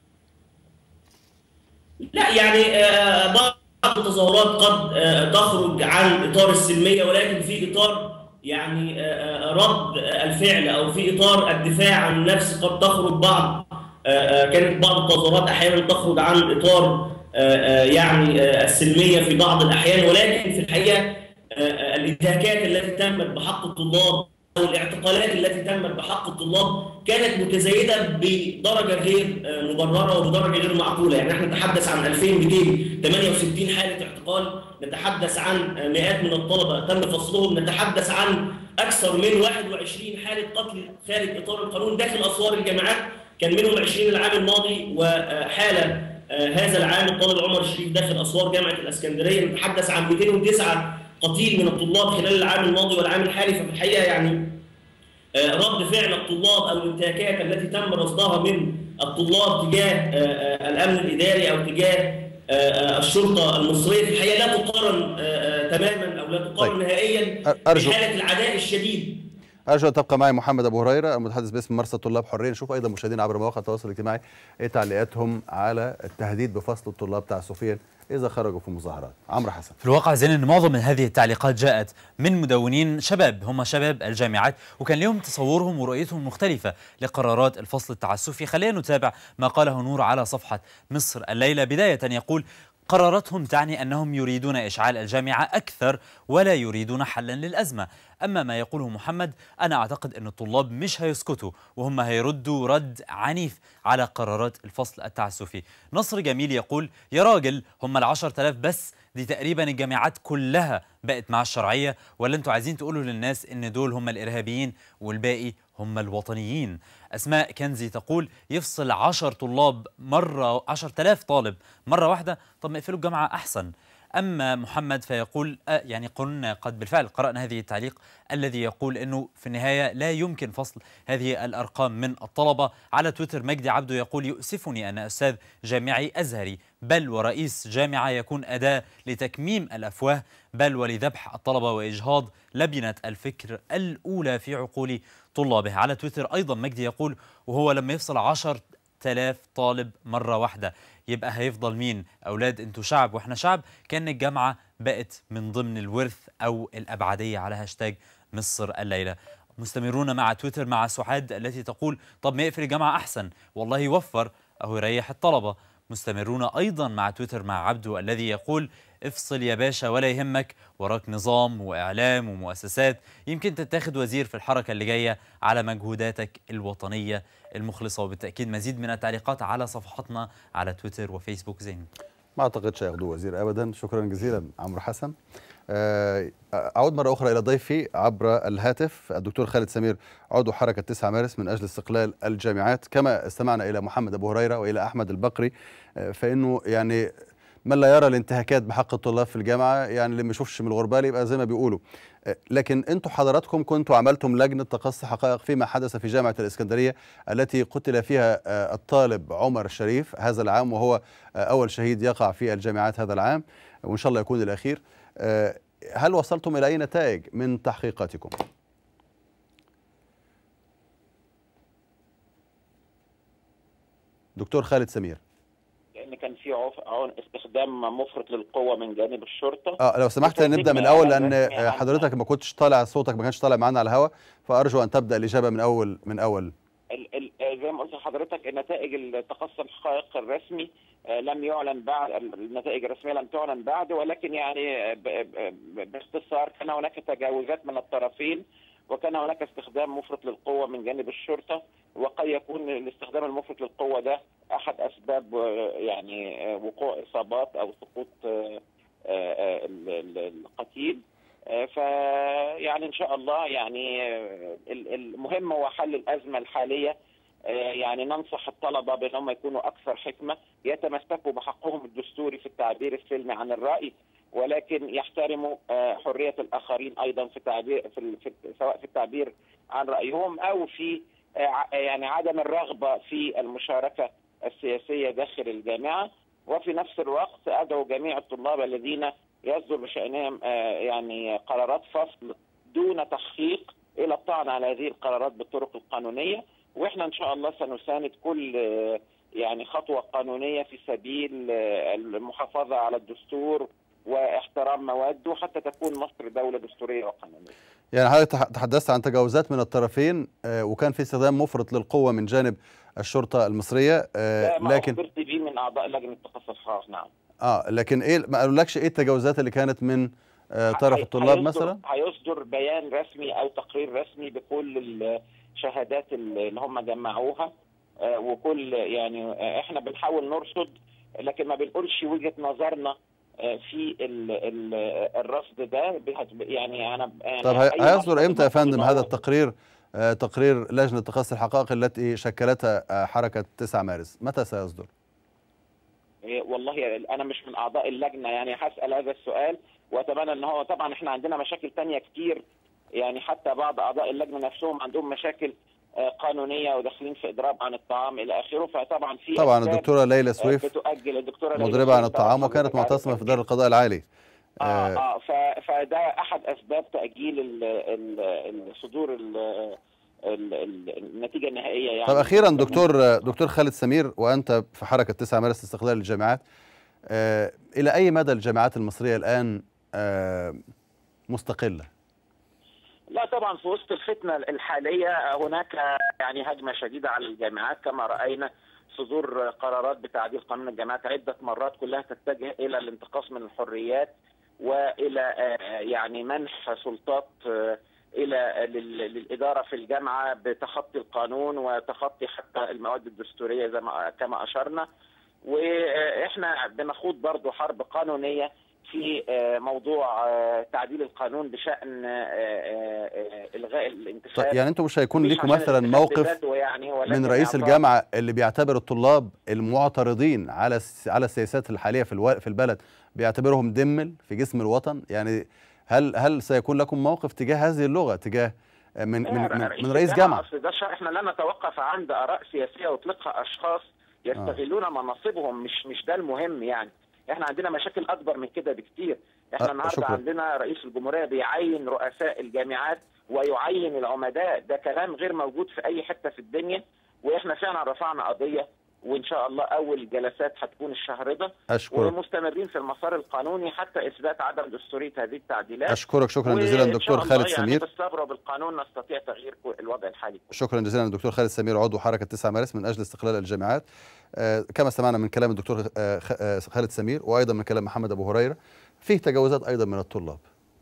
لا يعني آه، بعض التظاهرات قد آه، تخرج عن اطار السلميه ولكن في اطار يعني آه، آه، رد الفعل او في اطار الدفاع عن النفس قد تخرج بعض آه، آه، كانت بعض التظاهرات احيانا تخرج عن اطار آه، آه، يعني آه، السلميه في بعض الاحيان ولكن في الحقيقه آه، آه، الانتهاكات التي تمت بحق الطلاب او الاعتقالات التي تمت بحق الطلاب كانت متزايده بدرجه غير آه، مبرره وبدرجه غير معقوله يعني احنا نتحدث عن 2268 حاله اعتقال نتحدث عن آه، مئات من الطلبه تم فصلهم نتحدث عن اكثر من 21 حاله قتل خارج اطار القانون داخل اسوار الجامعات كان منهم 20 العام الماضي وحاله آه، هذا العام الطالب عمر الشريف داخل اسوار جامعه الاسكندريه نتحدث عن 209 قتيل من الطلاب خلال العام الماضي والعام الحالي ففي الحقيقه يعني آه، رد فعل الطلاب او الانتهاكات التي تم رصدها من الطلاب تجاه آه، آه، الامن الاداري او تجاه آه، آه، الشرطه المصريه في الحقيقه لا تقارن آه، آه، تماما او لا تقارن طيب. نهائيا أ- أرجو- بحاله العداء الشديد ارجو ان تبقى معي محمد ابو هريره المتحدث باسم مرسى طلاب حريه نشوف ايضا مشاهدينا عبر مواقع التواصل الاجتماعي ايه تعليقاتهم على التهديد بفصل الطلاب تعسفيا اذا خرجوا في مظاهرات عمرو حسن في الواقع زين ان معظم من هذه التعليقات جاءت من مدونين شباب هم شباب الجامعات وكان لهم تصورهم ورؤيتهم مختلفه لقرارات الفصل التعسفي خلينا نتابع ما قاله نور على صفحه مصر الليله بدايه يقول قراراتهم تعني انهم يريدون اشعال الجامعه اكثر ولا يريدون حلا للازمه اما ما يقوله محمد انا اعتقد ان الطلاب مش هيسكتوا وهم هيردوا رد عنيف على قرارات الفصل التعسفي نصر جميل يقول يا راجل هم العشر تلاف بس دي تقريبا الجامعات كلها بقت مع الشرعية ولا انتوا عايزين تقولوا للناس ان دول هم الإرهابيين والباقي هم الوطنيين أسماء كنزي تقول يفصل عشر طلاب مرة عشر تلاف طالب مرة واحدة طب ما يقفلوا الجامعة أحسن أما محمد فيقول آه يعني قلنا قد بالفعل قرأنا هذه التعليق الذي يقول أنه في النهاية لا يمكن فصل هذه الأرقام من الطلبة على تويتر مجدي عبده يقول يؤسفني أن أستاذ جامعي أزهري بل ورئيس جامعة يكون أداة لتكميم الأفواه بل ولذبح الطلبة وإجهاض لبنة الفكر الأولى في عقول طلابه على تويتر أيضا مجدي يقول وهو لما يفصل عشر تلاف طالب مرة واحدة يبقى هيفضل مين أولاد أنتوا شعب وإحنا شعب كأن الجامعة بقت من ضمن الورث أو الأبعدية على هاشتاج مصر الليلة مستمرون مع تويتر مع سعاد التي تقول طب ما يقفل الجامعة أحسن والله يوفر أو يريح الطلبة مستمرون أيضا مع تويتر مع عبده الذي يقول افصل يا باشا ولا يهمك وراك نظام وإعلام ومؤسسات يمكن تتاخد وزير في الحركة اللي جاية على مجهوداتك الوطنية المخلصة وبالتأكيد مزيد من التعليقات على صفحاتنا على تويتر وفيسبوك زين ما اعتقدش هياخدوه وزير ابدا شكرا جزيلا عمرو حسن آه، اعود مره اخرى الى ضيفي عبر الهاتف الدكتور خالد سمير عضو حركه 9 مارس من اجل استقلال الجامعات كما استمعنا الى محمد ابو هريره والى احمد البقري آه، فانه يعني من لا يرى الانتهاكات بحق الطلاب في الجامعه يعني اللي ما يشوفش من الغربال يبقى زي ما بيقولوا آه، لكن انتم حضراتكم كنتوا عملتم لجنه تقصي حقائق فيما حدث في جامعه الاسكندريه التي قتل فيها آه، الطالب عمر الشريف هذا العام وهو آه، اول شهيد يقع في الجامعات هذا العام وان شاء الله يكون الاخير آه، هل وصلتم الى اي نتائج من تحقيقاتكم؟ دكتور خالد سمير لان كان في عف... عن- استخدام مفرط للقوه من جانب الشرطه اه لو سمحت وتنفيذ نبدا من ما الاول إعلان لان رسمي آه، عن- حضرتك ما كنتش طالع صوتك ما كانش طالع معانا على الهواء فارجو ان تبدا الاجابه من اول من اول ال- ال- زي ما قلت لحضرتك النتائج التقصي الحقائق الرسمي آه، لم يعلن بعد النتائج الرسميه لم تعلن بعد ولكن يعني ب- ب- باختصار كان هناك تجاوزات من الطرفين وكان هناك استخدام مفرط للقوه من جانب الشرطه وقد يكون الاستخدام المفرط للقوه ده احد اسباب آه، يعني آه، وقوع اصابات او سقوط آه، آه، ال- ال- القتيل آه، فيعني ان شاء الله يعني آه، ال- المهم هو حل الازمه الحاليه آه، يعني ننصح الطلبه بانهم يكونوا اكثر حكمه يتمسكوا بحقهم الدستوري في التعبير السلمي عن الراي ولكن يحترموا آه، حريه الاخرين ايضا في التعبير في ال- في سواء في التعبير عن رايهم او في آه، ع- يعني عدم الرغبه في المشاركه السياسيه داخل الجامعه وفي نفس الوقت ادعو جميع الطلاب الذين يصدر بشانهم آه، يعني قرارات فصل دون تحقيق الى الطعن على هذه القرارات بالطرق القانونيه واحنا ان شاء الله سنساند كل آه، يعني خطوه قانونيه في سبيل آه، المحافظه على الدستور واحترام مواده حتى تكون مصر دوله دستوريه وقانونيه. يعني حضرتك تح- تحدثت عن تجاوزات من الطرفين آه، وكان في استخدام مفرط للقوه من جانب الشرطه المصريه آه، ده ما لكن اخبرت به من اعضاء لجنه تقصي الحقائق نعم. اه لكن ايه ما قالولكش ايه التجاوزات اللي كانت من آه، طرف هي- الطلاب هيصدر- مثلا؟ هيصدر بيان رسمي او تقرير رسمي بكل الشهادات اللي هم جمعوها آه، وكل يعني آه، احنا بنحاول نرصد لكن ما بنقولش وجهه نظرنا آه، في ال ال الرصد ده بهت- يعني انا أنا طب هي- أي هيصدر مصدر امتى يا فندم يبقى هذا هو- التقرير آه، تقرير لجنه تقصي الحقائق التي شكلتها آه، حركه 9 مارس متى سيصدر؟ إيه، والله انا مش من اعضاء اللجنه يعني هسال هذا السؤال واتمنى ان هو طبعا احنا عندنا مشاكل تانية كتير يعني حتى بعض اعضاء اللجنه نفسهم عندهم مشاكل آه، قانونيه وداخلين في اضراب عن الطعام الى اخره فطبعا في طبعا أسباب، الدكتوره ليلى آه، سويف بتؤجل الدكتوره ليلى مضربه عن سويف الطعام طبعاً وكانت حضرتك عارف معتصمه في دار القضاء العالي اه آه، اه ف- فده احد اسباب تاجيل ال- ال- ال- صدور ال- ال- ال- النتيجه النهائيه يعني طب اخيرا دكتور دكتور خالد سمير وانت في حركه 9 مارس استقلال الجامعات آه، الى اي مدى الجامعات المصريه الان آه، مستقله لا طبعا في وسط الفتنه الحاليه هناك يعني هجمه شديده على الجامعات كما راينا صدور قرارات بتعديل قانون الجامعات عده مرات كلها تتجه الى الانتقاص من الحريات والى آه، يعني منح سلطات آه، الى لل- للاداره في الجامعه بتخطي القانون وتخطي حتى المواد الدستوريه زي ما كما اشرنا واحنا بنخوض برضو حرب قانونيه في آه، موضوع آه، تعديل القانون بشان آه، آه، آه، الغاء الانتخاب طيب يعني انتم مش هيكون مش ليكم عشان مثلا الانتخاب موقف بذاته يعني ولكن من رئيس إعطاء- الجامعه اللي بيعتبر الطلاب المعترضين على الس- على السياسات الحاليه في الو... في البلد بيعتبرهم دمل في جسم الوطن يعني هل هل سيكون لكم موقف تجاه هذه اللغه تجاه من من من, من رئيس جامعه اصل ده شيء احنا لا نتوقف عند اراء سياسيه يطلقها اشخاص يستغلون مناصبهم مش مش ده المهم يعني احنا عندنا مشاكل اكبر من كده بكتير احنا أه، النهارده شكراً. عندنا رئيس الجمهوريه بيعين رؤساء الجامعات ويعين العمداء ده كلام غير موجود في اي حته في الدنيا واحنا فعلا رفعنا قضيه وان شاء الله اول جلسات هتكون الشهر ده اشكرك ومستمرين في المسار القانوني حتى اثبات عدم دستوريه هذه التعديلات اشكرك شكرا جزيلا وإن دكتور شاء خالد الله يعني سمير بالصبر وبالقانون نستطيع تغيير كو- الوضع الحالي شكرا جزيلا دكتور خالد سمير عضو حركه 9 مارس من اجل استقلال الجامعات آه، كما سمعنا من كلام الدكتور آه، خ- آه، خالد سمير وايضا من كلام محمد ابو هريره فيه تجاوزات ايضا من الطلاب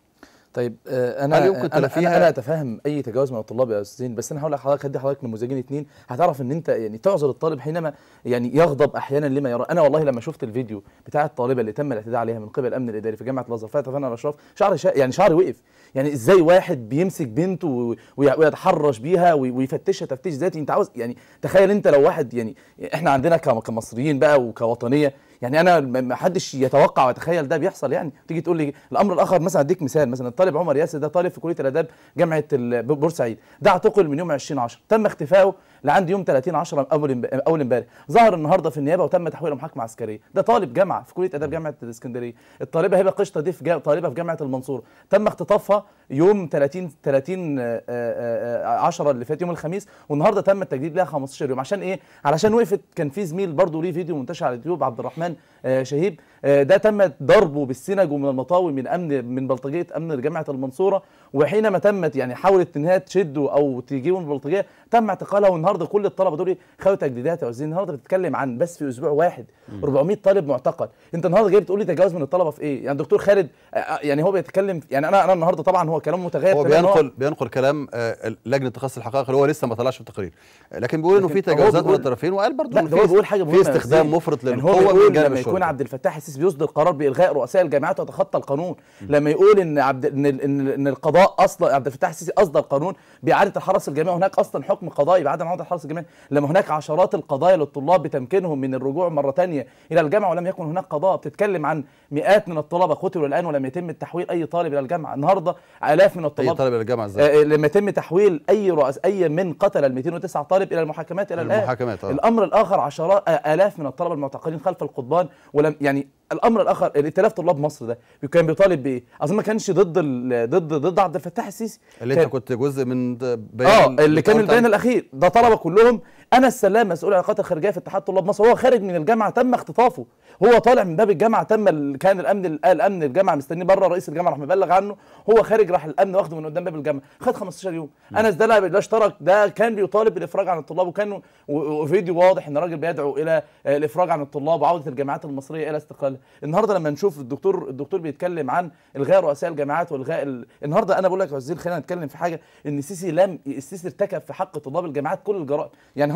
طيب آه، انا هل يمكن انا تلافيها؟ انا, أنا اتفهم اي تجاوز من الطلاب يا استاذ زين بس انا هقول لحضرتك هدي حضرتك نموذجين اثنين هتعرف ان انت يعني تعذر الطالب حينما يعني يغضب احيانا لما يرى انا والله لما شفت الفيديو بتاع الطالبه اللي تم الاعتداء عليها من قبل الامن الاداري في جامعه الازهر فاتت فانا الاشراف شعري شا يعني شعري وقف يعني ازاي واحد بيمسك بنته و- وي- ويتحرش بيها وي- ويفتشها تفتيش ذاتي انت عاوز يعني تخيل انت لو واحد يعني احنا عندنا كم- كمصريين بقى وكوطنيه يعني انا ما ما حدش يتوقع ويتخيل ده بيحصل يعني تيجي تقول لي الامر الاخر مثلا اديك مثال مثلا الطالب عمر ياسر ده طالب في كليه الاداب جامعه ال- ب- بورسعيد ده اعتقل من يوم 20 10 تم اختفائه لعند يوم 30 10 اول امب- اول امبارح ظهر النهارده في النيابه وتم تحويله محاكمه عسكريه ده طالب جامعه في كليه اداب جامعه الاسكندريه الطالبه هبه قشطه دي في جا... طالبه في جامعه المنصوره تم اختطافها يوم 30 30 آه، آه، آه، 10 اللي فات يوم الخميس والنهارده تم التجديد لها 15 يوم عشان ايه علشان وقفت كان في زميل برضه ليه فيديو منتشر على اليوتيوب عبد الرحمن آه، شهيب آه، ده تم ضربه بالسنج ومن المطاوي من امن من بلطجيه امن جامعه المنصوره وحينما تمت يعني حاولت انها تشده او تجيبه من البلطجيه تم اعتقالها والنهارده كل الطلبه دول خدوا تجديدات يا استاذ النهارده بتتكلم عن بس في اسبوع واحد 400 طالب معتقل انت النهارده جاي بتقول لي تجاوز من الطلبه في ايه يعني دكتور خالد آه، آه، يعني هو بيتكلم يعني انا انا النهارده طبعا هو كلام متغير هو تماماً. بينقل بينقل كلام آه، لجنه تخصص الحقائق اللي هو لسه ما طلعش في التقرير آه، لكن بيقول انه في لكن هو تجاوزات من بيقول- الطرفين وقال برضه لا إن ده في هو بيقول حاجه في مهمة يا استخدام أستاذ. مفرط يعني هو للقوه بيقول من جانب لما يكون الشرطه عبد الفتاح السيسي بيصدر قرار بالغاء رؤساء الجامعات ويتخطى القانون لما يقول ان عبد ان ان, إن القضاء اصلا عبد الفتاح السيسي اصدر قانون باعاده الحرس الجامعي هناك اصلا حكم قضائي بعدم عوده الحرس الجامعي لما هناك عشرات القضايا للطلاب بتمكينهم من الرجوع مره ثانيه الى الجامعه ولم يكن هناك قضاء بتتكلم عن مئات من الطلبه قتلوا الان ولم يتم تحويل اي طالب الى الجامعه النهارده الاف من اي الطلاب طالب الى الجامعه ازاي آه، لما يتم تحويل اي رؤس اي من قتل ال 209 طالب الى المحاكمات الى الان المحاكمات اه الامر الاخر عشرات آه، الاف من الطلبه المعتقلين خلف القضبان ولم يعني الامر الاخر الائتلاف طلاب مصر ده كان بيطالب بايه؟ اظن ما كانش ضد ال- ضد ضد عبد الفتاح السيسي اللي كان- انت كنت جزء من د- اه بيان اللي كان بتاع- البيان الاخير ده طلبه كلهم انس سلام مسؤول العلاقات الخارجيه في اتحاد طلاب مصر هو خارج من الجامعه تم اختطافه هو طالع من باب الجامعه تم ال... كان الامن الامن الجامعه مستنيه بره رئيس الجامعه راح مبلغ عنه هو خارج راح الامن واخده من قدام باب الجامعه خد 15 يوم انس ده لا ده اشترك ده كان بيطالب بالافراج عن الطلاب وكان و- وفيديو واضح ان الراجل بيدعو الى آه، الافراج عن الطلاب وعوده الجامعات المصريه الى استقلالها النهارده لما نشوف الدكتور الدكتور بيتكلم عن الغاء رؤساء الجامعات والغاء ال... النهارده انا بقول لك يا استاذ خلينا نتكلم في حاجه ان السيسي لم السيسي ارتكب في حق طلاب الجامعات كل الجرائم يعني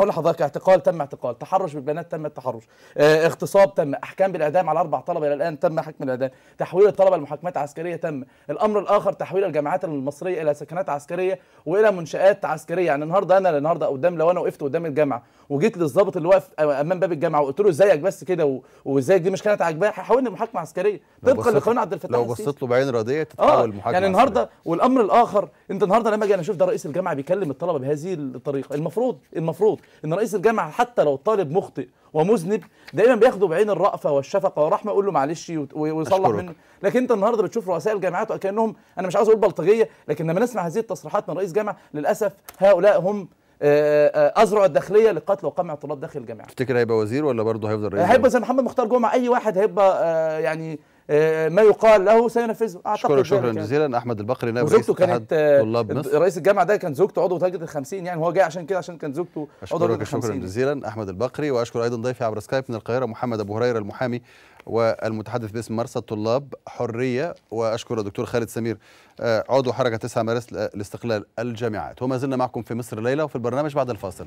هقول لحضرتك اعتقال تم اعتقال تحرش بالبنات تم التحرش اه اغتصاب تم احكام بالاعدام على اربع طلبه الى الان تم حكم الاعدام تحويل الطلبه لمحاكمات عسكريه تم الامر الاخر تحويل الجامعات المصريه الى سكنات عسكريه والى منشات عسكريه يعني النهارده انا النهارده قدام لو انا وقفت قدام الجامعه وجيت للضابط اللي واقف امام باب الجامعه وقلت له ازيك بس كده و- وازيك دي مش كانت عاجباه هيحولني لمحاكمه عسكريه لو طبقا بصيت- لقانون عبد الفتاح لو السيسي. بصيت له بعين راضيه اه تتحول محاكمه يعني عسكرية. النهارده والامر الاخر انت النهارده لما اجي انا اشوف ده رئيس الجامعه بيكلم الطلبه بهذه الطريقه المفروض المفروض ان رئيس الجامعه حتى لو الطالب مخطئ ومذنب دايما بياخده بعين الرأفه والشفقه والرحمه يقول له معلش وت- ويصلح أشكرك. منه لكن انت النهارده بتشوف رؤساء الجامعات وكانهم انا مش عاوز اقول بلطجيه لكن لما نسمع هذه التصريحات من رئيس جامعه للاسف هؤلاء هم آه، آه، اذرع الداخليه لقتل وقمع طلاب داخل الجامعه تفتكر هيبقى وزير ولا برضه هيفضل رئيس هيبقى زي محمد مختار جمعه اي واحد هيبقى آه، يعني آه، ما يقال له سينفذه اعتقد اشكرك شكرا ذلك يعني. جزيلا احمد البقري نائب رئيس وزوجته اتحاد كانت آه، طلاب مصر رئيس الجامعه ده كان زوجته عضو هيئه ال 50 يعني هو جاي عشان كده عشان كان زوجته عضو هيئه اشكرك ال شكرا 50 جزيلا احمد البقري واشكر ايضا ضيفي عبر سكايب من القاهره محمد ابو هريره المحامي والمتحدث باسم مرصد طلاب حريه واشكر الدكتور خالد سمير آه، عضو حركه 9 مارس لاستقلال الجامعات وما زلنا معكم في مصر الليله وفي البرنامج بعد الفاصل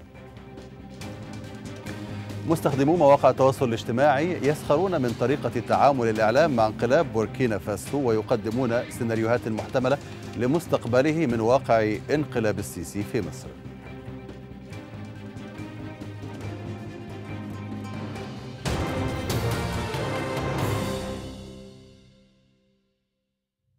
مستخدمو مواقع التواصل الاجتماعي يسخرون من طريقة تعامل الإعلام مع انقلاب بوركينا فاسو ويقدمون سيناريوهات محتملة لمستقبله من واقع انقلاب السيسي في مصر